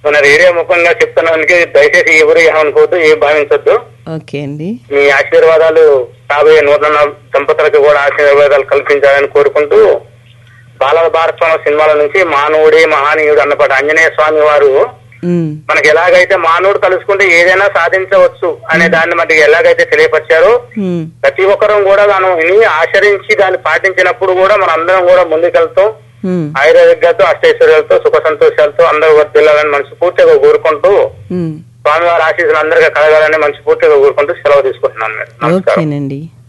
మన రేడియో ముఖంగా చెప్తున్నానికి దయచేసి ఎవరు ఏమనుకోవద్దు ఏం భావించొద్దు ఓకే అండి మీ ఆశీర్వాదాలు రాబోయే నూతన దంపతులకు కూడా ఆశీర్వాదాలు కల్పించాలని కోరుకుంటూ బాలల భారతం సినిమాల నుంచి మానవుడే మహానీయుడు అన్నపాట ఆంజనేయ స్వామి వారు ఉమ్, మనకి ఎలాగైతే మానవుడు కలుసుకుంటే ఏదైనా సాధించవచ్చు అనే దాన్ని మనకి ఎలాగైతే తెలియపరిచారో ఉమ్, ప్రతి ఒక్కరం కూడా దాన్ని విని ఆచరించి దాన్ని పాటించినప్పుడు కూడా మన అందరం కూడా ముందుకెళ్తాం ఉమ్, ఆయుర్వేదాలతో అష్టైశ్వర్యాలతో సుఖ సంతోషాలతో అందరూ వర్దిల్లాలని మనస్ఫూర్తిగా కోరుకుంటూ ఉమ్. స్వామివారి ఆశీస్సులు అందరికీ కలగాలని మనస్ఫూర్తిగా కోరుకుంటూ సెలవు తీసుకుంటున్నాను మేడం నమస్కారం ఓకేనండి